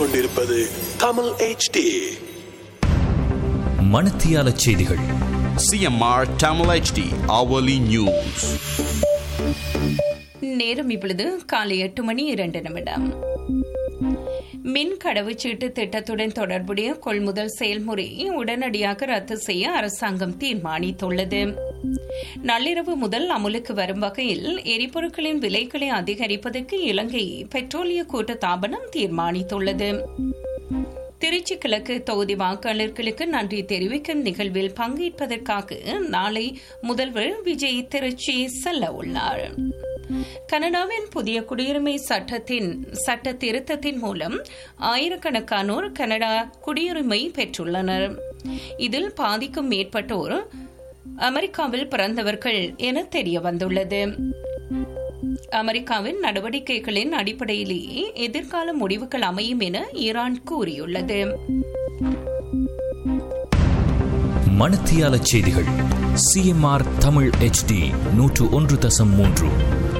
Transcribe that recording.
கேட்டுக்கொண்டிருப்பது தமிழ் HD மணத்தியால செய்திகள் CMR Tamil HD hourly news. நேரம் இப்பொழுது காலை எட்டு மணி இரண்டு நிமிடம் மின் கடவுச்சீட்டு திட்டத்துடன் தொடர்புடைய கொள்முதல் செயல்முறையை உடனடியாக ரத்து செய்ய அரசாங்கம் தீர்மானித்துள்ளது நள்ளிரவு முதல் அமுலுக்கு வரும் வகையில் எரிபொருட்களின் விலைகளை அதிகரிப்பதற்கு இலங்கை பெட்ரோலிய கூட்டுத்தாபனம் தீர்மானித்துள்ளது திருச்சி கிழக்கு தொகுதி வாக்காளர்களுக்கு நன்றி தெரிவிக்கும் நிகழ்வில் பங்கேற்பதற்காக நாளை முதல்வர் விஜய் திருச்சி செல்ல உள்ளார் கனடாவின் புதிய குடியுரிமை சட்டத்தின் சட்ட திருத்தத்தின் மூலம் ஆயிரக்கணக்கானோர் கனடா குடியுரிமை பெற்றுள்ளனர் இதில் பாதிக்கும் மேற்பட்டோர் அமெரிக்காவில் பிறந்தவர்கள் என தெரிய வந்துள்ளது அமெரிக்காவின் நடவடிக்கைகளின் அடிப்படையிலேயே எதிர்கால முடிவுகள் அமையும் என ஈரான் கூறியுள்ளது மணத்தியால செய்திகள் சிஎம்ஆர் தமிழ் HD நூற்று ஒன்று தசம் மூன்று